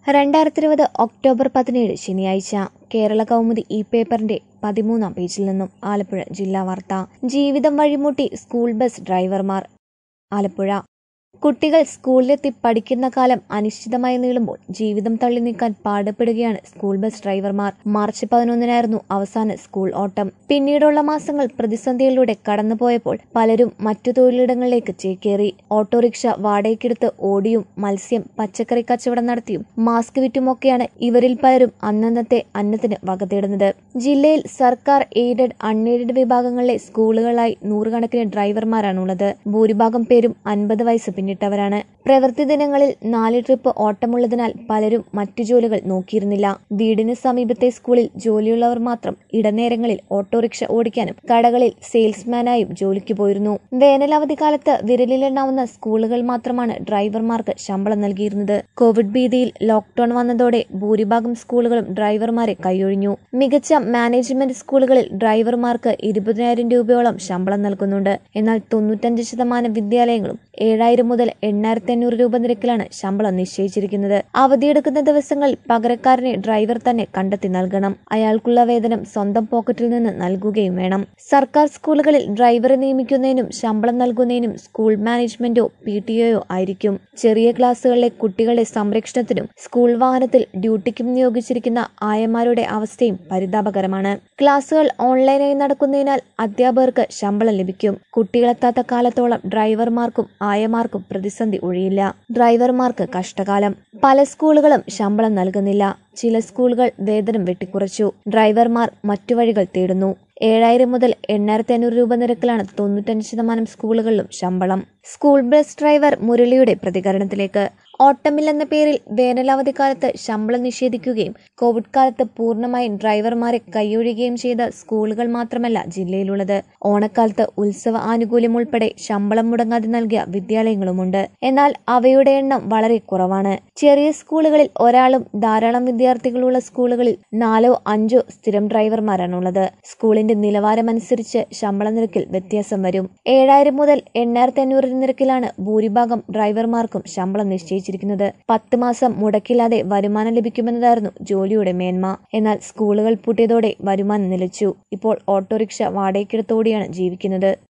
രണ്ടായിരത്തി ഇരുപത് ഒക്ടോബർ പതിനേഴ് ശനിയാഴ്ച കേരള കൗമുദി ഈ പേപ്പറിന്റെ പതിമൂന്നാം പേജിൽ നിന്നും ആലപ്പുഴ ജില്ലാ വാർത്ത ജീവിതം വഴിമുട്ടി സ്കൂൾ ബസ് ഡ്രൈവർമാർ ആലപ്പുഴ കുട്ടികൾ സ്കൂളിലെത്തി പഠിക്കുന്ന കാലം അനിശ്ചിതമായി നീളുമ്പോൾ ജീവിതം തള്ളി നീക്കാൻ പാടുപെടുകയാണ് സ്കൂൾ ബസ് ഡ്രൈവർമാർ മാർച്ച് പതിനൊന്നിനായിരുന്നു അവസാന സ്കൂൾ ഓട്ടം പിന്നീടുള്ള മാസങ്ങൾ പ്രതിസന്ധികളിലൂടെ കടന്നുപോയപ്പോൾ പലരും മറ്റു തൊഴിലിടങ്ങളിലേക്ക് ചേക്കേറി ഓട്ടോറിക്ഷ വാടകയ്ക്കെടുത്ത് ഓടിയും മത്സ്യം പച്ചക്കറി കച്ചവടം നടത്തിയും മാസ്ക് വിറ്റുമൊക്കെയാണ് ഇവരിൽ പലരും അന്നന്നത്തെ അന്നത്തിന് വകതേടുന്നത് ജില്ലയിൽ സർക്കാർ എയ്ഡഡ് അൺഎയ്ഡഡ് വിഭാഗങ്ങളിലെ സ്കൂളുകളായി നൂറുകണക്കിന് ഡ്രൈവർമാരാണുള്ളത് ഭൂരിഭാഗം പേരും അൻപത് വയസ്സ് പിന്നിട്ടവരാണ് പ്രവൃത്തി ദിനങ്ങളിൽ നാല് ട്രിപ്പ് ഓട്ടമുള്ളതിനാൽ പലരും മറ്റു ജോലികൾ നോക്കിയിരുന്നില്ല വീടിന് സമീപത്തെ സ്കൂളിൽ ജോലിയുള്ളവർ മാത്രം ഇടനേരങ്ങളിൽ ഓട്ടോറിക്ഷ ഓടിക്കാനും കടകളിൽ സെയിൽസ്മാനായും ജോലിക്ക് പോയിരുന്നു വേനലവധി കാലത്ത് വിരലിലെണ്ണാവുന്ന സ്കൂളുകൾ മാത്രമാണ് ഡ്രൈവർമാർക്ക് ശമ്പളം നൽകിയിരുന്നത് കോവിഡ് ഭീതിയിൽ ലോക്ഡൌൺ വന്നതോടെ ഭൂരിഭാഗം സ്കൂളുകളും ഡ്രൈവർമാരെ കൈയൊഴിഞ്ഞു മികച്ച മാനേജ്മെന്റ് സ്കൂളുകളിൽ ഡ്രൈവർമാർക്ക് ഇരുപതിനായിരം രൂപയോളം ശമ്പളം നൽകുന്നുണ്ട് എന്നാൽ തൊണ്ണൂറ്റഞ്ച് ശതമാനം വിദ്യാലയങ്ങളും ഏഴായിരം മുതൽ എണ്ണായിരത്തി അഞ്ഞൂറ് രൂപ നിരക്കിലാണ് ശമ്പളം നിശ്ചയിച്ചിരിക്കുന്നത് അവധിയെടുക്കുന്ന ദിവസങ്ങളിൽ പകരക്കാരനെ ഡ്രൈവർ തന്നെ കണ്ടെത്തി നൽകണം അയാൾക്കുള്ള വേതനം സ്വന്തം പോക്കറ്റിൽ നിന്ന് നൽകുകയും വേണം സർക്കാർ സ്കൂളുകളിൽ ഡ്രൈവറെ നിയമിക്കുന്നതിനും ശമ്പളം നൽകുന്നതിനും സ്കൂൾ മാനേജ്മെന്റോ പി ടി ഒയോ ആയിരിക്കും ചെറിയ ക്ലാസ്സുകളിലെ കുട്ടികളുടെ സംരക്ഷണത്തിനും സ്കൂൾ വാഹനത്തിൽ ഡ്യൂട്ടിക്കും നിയോഗിച്ചിരിക്കുന്ന ആയമാരുടെ അവസ്ഥയും പരിതാപകരമാണ് ക്ലാസുകൾ ഓൺലൈനായി നടക്കുന്നതിനാൽ അധ്യാപകർക്ക് ശമ്പളം ലഭിക്കും കുട്ടികളെത്താത്ത കാലത്തോളം ഡ്രൈവർമാർക്കും ആയമാർക്കും പ്രതിസന്ധി ഒഴിയില്ല ഡ്രൈവർമാർക്ക് കഷ്ടകാലം പല സ്കൂളുകളും ശമ്പളം നൽകുന്നില്ല ചില സ്കൂളുകൾ വേതനം വെട്ടിക്കുറച്ചു ഡ്രൈവർമാർ മറ്റു വഴികൾ തേടുന്നു ഏഴായിരം മുതൽ എണ്ണായിരത്തി അഞ്ഞൂറ് രൂപ നിരക്കിലാണ് തൊണ്ണൂറ്റഞ്ച് ശതമാനം സ്കൂളുകളിലും ശമ്പളം സ്കൂൾ ബസ് ഡ്രൈവർ മുരളിയുടെ പ്രതികരണത്തിലേക്ക് ഓട്ടമില്ലെന്ന പേരിൽ വേനലവധിക്കാലത്ത് ശമ്പളം നിഷേധിക്കുകയും കോവിഡ് കാലത്ത് പൂർണ്ണമായും ഡ്രൈവർമാരെ കൈയൊഴിയുകയും ചെയ്ത സ്കൂളുകൾ മാത്രമല്ല ജില്ലയിലുള്ളത് ഓണക്കാലത്ത് ഉത്സവ ആനുകൂല്യം ഉൾപ്പെടെ ശമ്പളം മുടങ്ങാതെ നൽകിയ വിദ്യാലയങ്ങളുമുണ്ട് എന്നാൽ അവയുടെ എണ്ണം വളരെ കുറവാണ് ചെറിയ സ്കൂളുകളിൽ ഒരാളും ധാരാളം വിദ്യാർത്ഥികളുള്ള സ്കൂളുകളിൽ നാലോ അഞ്ചോ സ്ഥിരം ഡ്രൈവർമാരാണുള്ളത് സ്കൂളിന്റെ നിലവാരമനുസരിച്ച് ശമ്പള നിരക്കിൽ വ്യത്യാസം വരും ഏഴായിരം മുതൽ എണ്ണായിരത്തി അഞ്ഞൂറ് നിരക്കിലാണ് ഭൂരിഭാഗം ഡ്രൈവർമാർക്കും ശമ്പളം നിശ്ചയിച്ചിരിക്കുന്നത് പത്ത് മാസം മുടക്കില്ലാതെ വരുമാനം ലഭിക്കുമെന്നതായിരുന്നു ജോലിയുടെ മേന്മ എന്നാൽ സ്കൂളുകൾ പൂട്ടിയതോടെ വരുമാനം നിലച്ചു ഇപ്പോൾ ഓട്ടോറിക്ഷ വാടകയ്ക്കെടുത്തോടെയാണ് ജീവിക്കുന്നത്